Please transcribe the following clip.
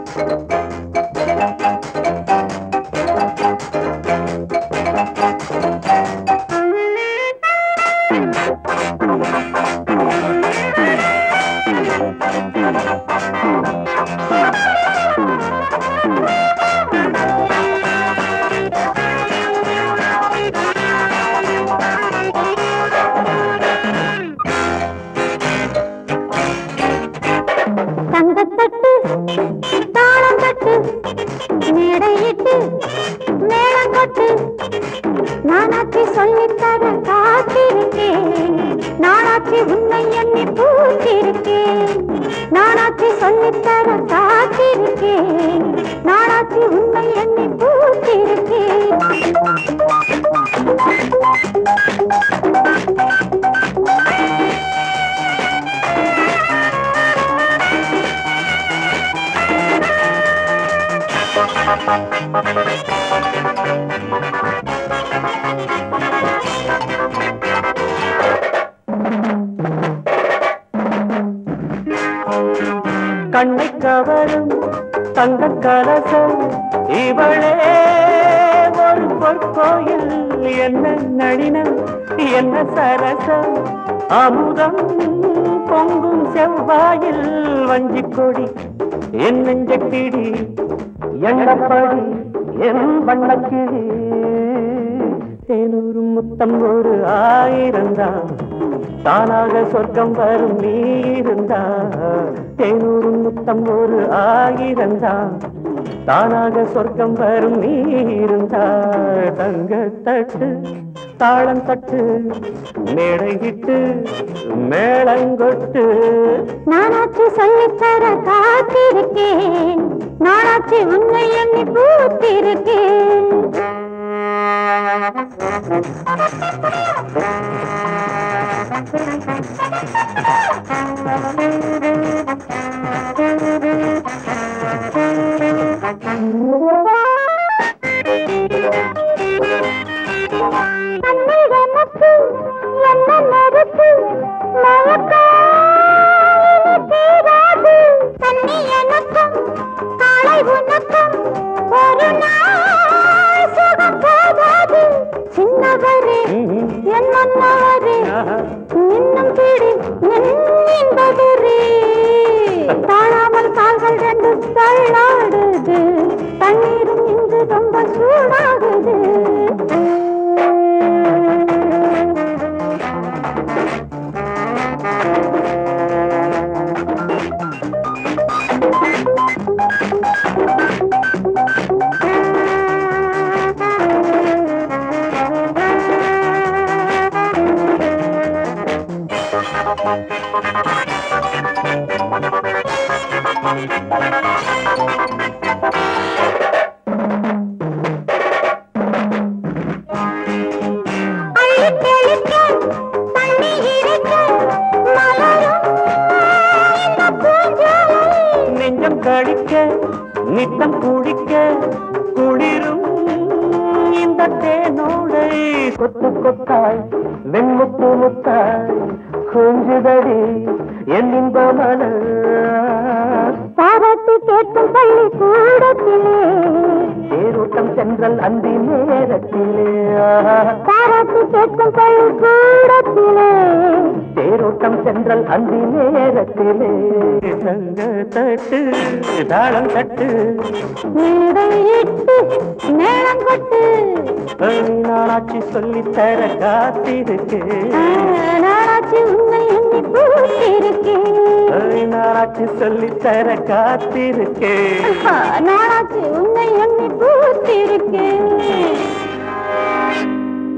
தங்கத்தட்டு தாளம் தட்டு மேடையிட்டு மேளம் கொட்டு நானாச்சி சொல்லித்தர காத்திருக்கேன் நானாச்சி உன்னை எண்ணி பூத்திருக்கேன் நானாச்சி சொல்லித்தர காத்திருக்கேன் நானாச்சி உன்னை எண்ணி பூத்திருக்கேன் கண்ணை கவரும் தங்க கலசம் இவளே ஒரு பொற்கோயில் என்ன நளினம் என்ன சரசம் அமுதம் பொங்கும் செவ்வாயில் வஞ்சிக் கொடி என் நெஞ்சக்கிடி எண்ணப்படி என் வண்ணக்கிளி தேனூறு முத்தம் ஒரு ஆயிரம் தான் தானாக சொர்க்கம் வரும் நீ இருந்தா தேனூறு முத்தம் ஒரு ஆயிரம் தான் தானாக சொர்க்கம் வரும் நீ இருந்தா தங்க தட்டு தாளம் தட்டு மேடையிட்டு மேளங்கொட்டு நானாச்சி சொல்லித்தர காத்திருக்கேன் நானாச்சி உன்னை எண்ணி பூத்திருக்கேன் கண்ணில் எனக்கு என்ன நெருப்பு மயக்கம் தீராது தண்ணி எனக்கும் காலை உனக்கும் ஒரு நாள் சுகம் போதாது சின்னவரே என் மன்னவரே இன்னும் பிடி என்பதரே தாழாமல் கால்கள் ரெண்டு தள்ளாடுது தண்ணீரும் இங்கு ரொம்ப சூடாகுது அள்ளித் தெளிக்க, தண்ணி இறைக்க, மலரும் இந்த பூஞ்சோலை. நெஞ்சம் கழிக்க நித்தம் குடிக்க குளிரும் இந்த தேனோடை கொத்து கொத்தாய் வெண்முத்து முத்தாய் கொஞ்சுதடி என் இன்ப மலர் பாராட்டு கேட்கும் பள்ளி கூடத்திலே தேரோட்டம் சென்றல் அந்தி நேரத்திலே பாராட்டு கேட்கும் பள்ளி கூடத்திலே தேரோட்டம் சென்றல் அந்தி நேரத்திலே தங்க தட்டு தாளம் தட்டு மேடையிட்டு மேளம் கொட்டு நாளாச்சி சொல்லித்தர காத்திருக்கு நாளாச்சு உன்னை எண்ணி பூத்திருக்கேன் நாளாச்சி சொல்லித்தர காத்திருக்கு நாளாச்சு உன்னை எண்ணி பூத்திருக்கேன்